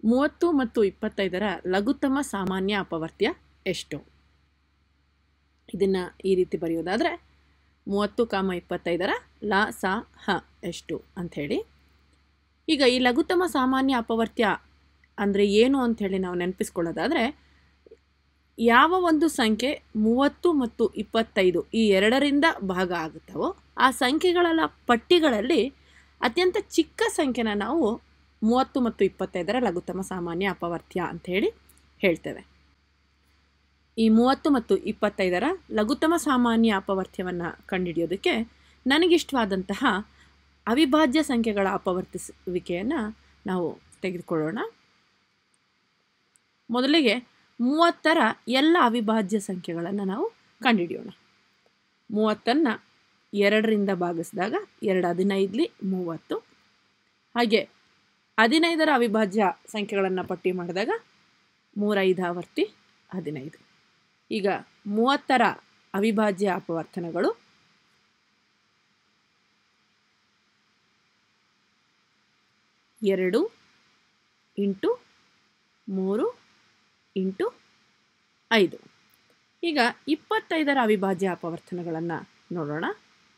ಮೂವತ್ತು ಮತ್ತು ಇಪ್ಪತ್ತೈದರ ಲಘುತ್ತಮ ಸಾಮಾನ್ಯ ಅಪವರ್ತ್ಯ ಎಷ್ಟು ಇದನ್ನು ಈ ರೀತಿ ಬರೆಯೋದಾದರೆ ಮೂವತ್ತು ಕಾಮ ಇಪ್ಪತ್ತೈದರ ಲ ಸ ಹ ಎಷ್ಟು ಅಂಥೇಳಿ ಈಗ ಈ ಲಘುತ್ತಮ ಸಾಮಾನ್ಯ ಅಪವರ್ತ್ಯ ಅಂದರೆ ಏನು ಅಂಥೇಳಿ ನಾವು ನೆನಪಿಸ್ಕೊಳ್ಳೋದಾದರೆ ಯಾವ ಒಂದು ಸಂಖ್ಯೆ ಮೂವತ್ತು ಮತ್ತು ಇಪ್ಪತ್ತೈದು ಈ ಎರಡರಿಂದ ಭಾಗ ಆಗುತ್ತವೋ ಆ ಸಂಖ್ಯೆಗಳ ಪಟ್ಟಿಗಳಲ್ಲಿ ಅತ್ಯಂತ ಚಿಕ್ಕ ಸಂಖ್ಯೆನ ನಾವು ಮೂವತ್ತು ಮತ್ತು ಇಪ್ಪತ್ತೈದರ ಲಘುತ್ತಮ ಸಾಮಾನ್ಯ ಅಪವರ್ತ್ಯ ಅಂಥೇಳಿ ಹೇಳ್ತೇವೆ ಈ ಮೂವತ್ತು ಮತ್ತು ಇಪ್ಪತ್ತೈದರ ಲಘುತ್ತಮ ಸಾಮಾನ್ಯ ಅಪವರ್ತ್ಯವನ್ನು ಕಂಡುಹಿಡಿಯೋದಕ್ಕೆ ನನಗಿಷ್ಟವಾದಂತಹ ಅವಿಭಾಜ್ಯ ಸಂಖ್ಯೆಗಳ ಅಪವರ್ತಿಸುವಿಕೆಯನ್ನು ನಾವು ತೆಗೆದುಕೊಳ್ಳೋಣ ಮೊದಲಿಗೆ ಮೂವತ್ತರ ಎಲ್ಲ ಅವಿಭಾಜ್ಯ ಸಂಖ್ಯೆಗಳನ್ನು ನಾವು ಕಂಡುಹಿಡಿಯೋಣ ಮೂವತ್ತನ್ನು ಎರಡರಿಂದ ಭಾಗಿಸಿದಾಗ ಎರಡು ಹದಿನೈದಲಿ ಮೂವತ್ತು ಹಾಗೆ ಹದಿನೈದರ ಅವಿಭಾಜ್ಯ ಸಂಖ್ಯೆಗಳನ್ನು ಪಟ್ಟಿ ಮಾಡಿದಾಗ ಮೂರೈದಾವರ್ತಿ ಹದಿನೈದು ಈಗ ಮೂವತ್ತರ ಅವಿಭಾಜ್ಯ ಅಪವರ್ತನಗಳು ಎರಡು ಇಂಟು ಮೂರು ಇಂಟು ಐದು ಈಗ ಇಪ್ಪತ್ತೈದರ ಅವಿಭಾಜ್ಯ ಅಪವರ್ತನಗಳನ್ನು ನೋಡೋಣ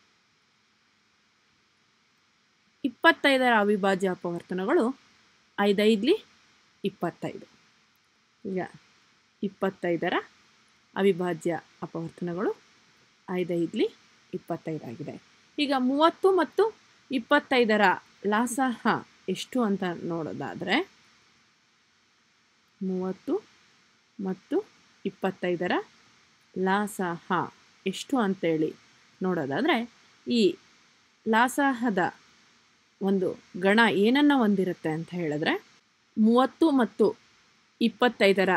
ಇಪ್ಪತ್ತೈದರ ಅವಿಭಾಜ್ಯ ಅಪವರ್ತನಗಳು ಐದೈದ್ಲಿ ಇಪ್ಪತ್ತೈದು ಈಗ ಇಪ್ಪತ್ತೈದರ ಅವಿಭಾಜ್ಯ ಅಪವರ್ತನಗಳು ಐದೈದ್ಲಿ ಇಪ್ಪತ್ತೈದಾಗಿದೆ ಈಗ ಮೂವತ್ತು ಮತ್ತು ಇಪ್ಪತ್ತೈದರ ಲಾಸಹ ಎಷ್ಟು ಅಂತ ನೋಡೋದಾದರೆ ಮೂವತ್ತು ಮತ್ತು ಇಪ್ಪತ್ತೈದರ ಲಾಸಹ ಎಷ್ಟು ಅಂತೇಳಿ ನೋಡೋದಾದರೆ ಈ ಲಾಸಹದ ಒಂದು ಗಣ ಏನನ್ನು ಹೊಂದಿರುತ್ತೆ ಅಂತ ಹೇಳಿದ್ರೆ ಮೂವತ್ತು ಮತ್ತು ಇಪ್ಪತ್ತೈದರ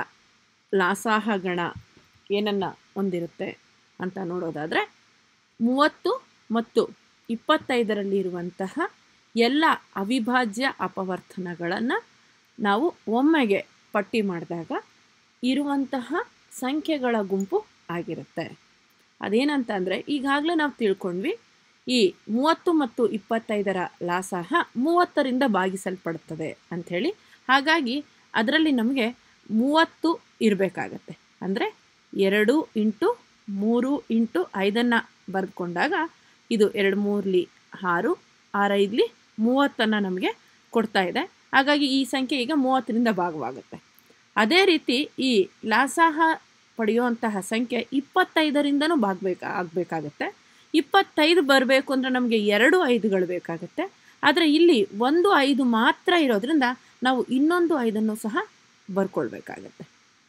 ಲಾಸಾಹ ಗಣ ಏನನ್ನು ಹೊಂದಿರುತ್ತೆ ಅಂತ ನೋಡೋದಾದರೆ ಮೂವತ್ತು ಮತ್ತು ಇಪ್ಪತ್ತೈದರಲ್ಲಿ ಇರುವಂತಹ ಎಲ್ಲ ಅವಿಭಾಜ್ಯ ಅಪವರ್ತನಗಳನ್ನು ನಾವು ಒಮ್ಮೆಗೆ ಪಟ್ಟಿ ಮಾಡಿದಾಗ ಇರುವಂತಹ ಸಂಖ್ಯೆಗಳ ಗುಂಪು ಆಗಿರುತ್ತೆ ಅದೇನಂತ ಅಂದರೆ ಈಗಾಗಲೇ ನಾವು ತಿಳ್ಕೊಂಡ್ವಿ ಈ ಮೂವತ್ತು ಮತ್ತು ಇಪ್ಪತ್ತೈದರ ಲಾಸಹ ಮೂವತ್ತರಿಂದ ಭಾಗಿಸಲ್ಪಡುತ್ತದೆ ಅಂಥೇಳಿ ಹಾಗಾಗಿ ಅದರಲ್ಲಿ ನಮಗೆ ಮೂವತ್ತು ಇರಬೇಕಾಗತ್ತೆ ಅಂದರೆ ಎರಡು ಇಂಟು ಮೂರು ಇಂಟು ಐದನ್ನು ಬರೆದುಕೊಂಡಾಗ ಇದು ಎರಡು ಮೂರಲಿ ಆರು ಆರೈದಲಿ ಮೂವತ್ತನ್ನು ನಮಗೆ ಕೊಡ್ತಾ ಇದೆ ಹಾಗಾಗಿ ಈ ಸಂಖ್ಯೆ ಈಗ ಮೂವತ್ತರಿಂದ ಭಾಗವಾಗುತ್ತೆ ಅದೇ ರೀತಿ ಈ ಲಾಸಾಹ ಪಡೆಯುವಂತಹ ಸಂಖ್ಯೆ ಇಪ್ಪತ್ತೈದರಿಂದನೂ ಭಾಗಬೇಕಾ ಆಗಬೇಕಾಗತ್ತೆ ಇಪ್ಪತ್ತೈದು ಬರಬೇಕು ಅಂದರೆ ನಮಗೆ ಎರಡು ಐದುಗಳು ಬೇಕಾಗುತ್ತೆ ಆದರೆ ಇಲ್ಲಿ ಒಂದು ಐದು ಮಾತ್ರ ಇರೋದ್ರಿಂದ ನಾವು ಇನ್ನೊಂದು ಐದನ್ನು ಸಹ ಬರ್ಕೊಳ್ಬೇಕಾಗತ್ತೆ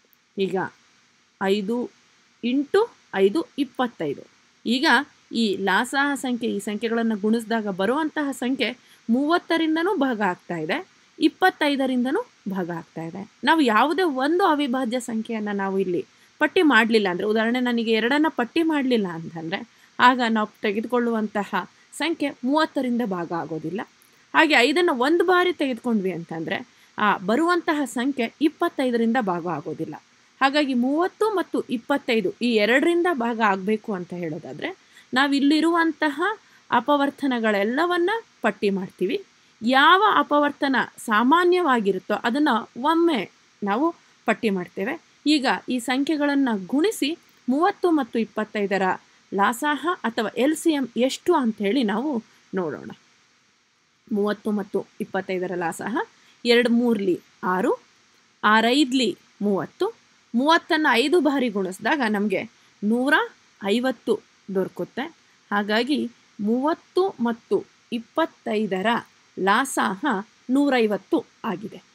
ಈಗ ಐದು ಇಂಟು ಐದು ಇಪ್ಪತ್ತೈದು ಈಗ ಈ ಲಾಸಾಹ ಸಂಖ್ಯೆ ಈ ಸಂಖ್ಯೆಗಳನ್ನು ಗುಣಿಸಿದಾಗ ಬರುವಂತಹ ಸಂಖ್ಯೆ ಮೂವತ್ತರಿಂದನೂ ಭಾಗ ಆಗ್ತಾ ಇದೆ ಇಪ್ಪತ್ತೈದರಿಂದನೂ ಭಾಗ ಆಗ್ತಾ ಇದೆ ನಾವು ಯಾವುದೇ ಒಂದು ಅವಿಭಾಜ್ಯ ಸಂಖ್ಯೆಯನ್ನು ನಾವು ಇಲ್ಲಿ ಪಟ್ಟಿ ಮಾಡಲಿಲ್ಲ ಅಂದರೆ ಉದಾಹರಣೆ ನನಗೆ ಎರಡನ್ನು ಪಟ್ಟಿ ಮಾಡಲಿಲ್ಲ ಅಂತಂದರೆ ಆಗ ನಾವು ತೆಗೆದುಕೊಳ್ಳುವಂತಹ ಸಂಖ್ಯೆ ಮೂವತ್ತರಿಂದ ಭಾಗ ಆಗೋದಿಲ್ಲ ಹಾಗೆ ಐದನ್ನು ಒಂದು ಬಾರಿ ತೆಗೆದುಕೊಂಡ್ವಿ ಅಂತಂದರೆ ಆ ಬರುವಂತಹ ಸಂಖ್ಯೆ ಇಪ್ಪತ್ತೈದರಿಂದ ಭಾಗ ಆಗೋದಿಲ್ಲ ಹಾಗಾಗಿ ಮೂವತ್ತು ಮತ್ತು ಇಪ್ಪತ್ತೈದು ಈ ಎರಡರಿಂದ ಭಾಗ ಆಗಬೇಕು ಅಂತ ಹೇಳೋದಾದರೆ ನಾವಿಲ್ಲಿರುವಂತಹ ಅಪವರ್ತನಗಳೆಲ್ಲವನ್ನ ಪಟ್ಟಿ ಮಾಡ್ತೀವಿ ಯಾವ ಅಪವರ್ತನ ಸಾಮಾನ್ಯವಾಗಿರುತ್ತೋ ಅದನ್ನು ಒಮ್ಮೆ ನಾವು ಪಟ್ಟಿ ಮಾಡ್ತೇವೆ ಈಗ ಈ ಸಂಖ್ಯೆಗಳನ್ನು ಗುಣಿಸಿ ಮೂವತ್ತು ಮತ್ತು ಇಪ್ಪತ್ತೈದರ ಲಾಸಾಹ ಅಥವಾ ಎಲ್ ಸಿ ಎಮ್ ಎಷ್ಟು ಅಂಥೇಳಿ ನಾವು ನೋಡೋಣ ಮೂವತ್ತು ಮತ್ತು ಇಪ್ಪತ್ತೈದರ ಲಾಸಾಹ ಎರಡು ಮೂರಲಿ ಆರು ಆರೈದ್ಲಿ ಮೂವತ್ತು ಮೂವತ್ತನ್ನು ಐದು ಬಾರಿ ಗುಣಿಸಿದಾಗ ನಮಗೆ ನೂರ ಐವತ್ತು ದೊರಕುತ್ತೆ ಹಾಗಾಗಿ ಮೂವತ್ತು ಮತ್ತು ಇಪ್ಪತ್ತೈದರ ಲಾಸಾಹ ನೂರೈವತ್ತು ಆಗಿದೆ